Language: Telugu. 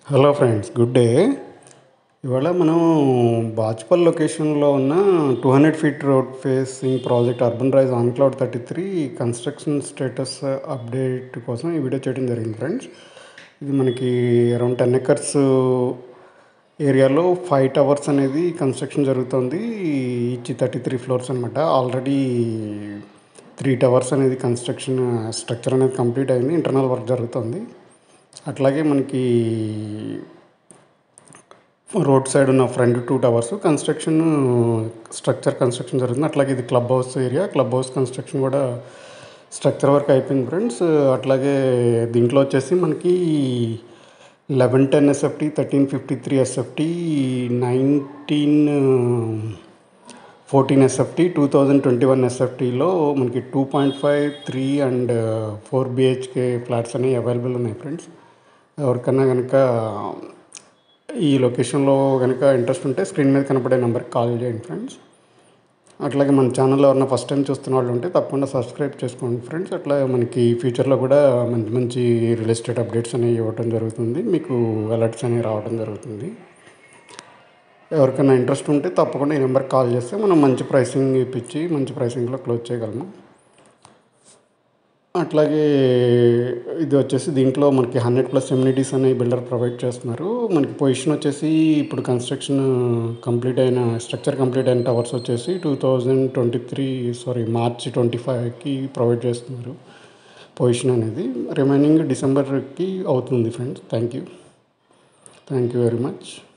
హలో ఫ్రెండ్స్ గుడ్ డే ఇవాళ మనం బాచ్పల్ లొకేషన్లో ఉన్న two hundred feet road facing project urban rise on cloud thirty three construction status update కోసం ఈ వీడియో చేయడం జరిగింది ఫ్రెండ్స్ ఇది మనకి అరౌండ్ టెన్ ఎకర్స్ ఏరియాలో ఫైవ్ టవర్స్ అనేది కన్స్ట్రక్షన్ జరుగుతుంది ఈచ్ థర్టీ త్రీ ఫ్లోర్స్ అనమాట ఆల్రెడీ త్రీ టవర్స్ అనేది కన్స్ట్రక్షన్ స్ట్రక్చర్ అనేది కంప్లీట్ అయింది ఇంటర్నల్ వర్క్ జరుగుతుంది అట్లాగే మనకి రోడ్ సైడ్ ఉన్న front two towers construction structure construction జరుగుతుంది అట్లాగే ఇది club house area club house construction కూడా స్ట్రక్చర్ వర్క్ అయిపోయింది ఫ్రెండ్స్ అట్లాగే దీంట్లో వచ్చేసి మనకి eleven ten SFT thirteen fifty three SFT nineteen fourteen SFT two thousand twenty one ఎస్ఎఫ్టీలో మనకి two point five three and four BHK flats అనేవి అవైలబుల్ ఉన్నాయి ఫ్రెండ్స్ ఎవరికన్నా కనుక ఈ లొకేషన్లో కనుక ఇంట్రెస్ట్ ఉంటే స్క్రీన్ మీద కనపడే నెంబర్కి కాల్ చేయండి ఫ్రెండ్స్ అట్లాగే మన ఛానల్లో ఎవరైనా ఫస్ట్ టైం చూస్తున్న వాళ్ళు ఉంటే తప్పకుండా సబ్స్క్రైబ్ చేసుకోండి ఫ్రెండ్స్ అట్లా మనకి ఫ్యూచర్లో కూడా మంచి మంచి రియల్ ఎస్టేట్ అప్డేట్స్ అనేవి ఇవ్వడం జరుగుతుంది మీకు అలర్ట్స్ అనేవి రావడం జరుగుతుంది ఎవరికైనా ఇంట్రెస్ట్ ఉంటే తప్పకుండా ఈ నెంబర్కి కాల్ చేస్తే మనం మంచి ప్రైసింగ్ ఇప్పించి మంచి ప్రైసింగ్లో క్లోజ్ చేయగలము అట్లాగే ఇది వచ్చేసి దీంట్లో మనకి హండ్రెడ్ ప్లస్ ఎమ్యూనిటీస్ అనే బిల్డర్ ప్రొవైడ్ చేస్తున్నారు మనకి పొజిషన్ వచ్చేసి ఇప్పుడు కన్స్ట్రక్షన్ కంప్లీట్ అయిన స్ట్రక్చర్ కంప్లీట్ అయిన టవర్స్ వచ్చేసి two thousand twenty three sorry March twenty ఫైవ్కి ప్రొవైడ్ చేస్తున్నారు పొజిషన్ అనేది రిమైనింగ్ డిసెంబర్కి అవుతుంది friends thank you thank you very much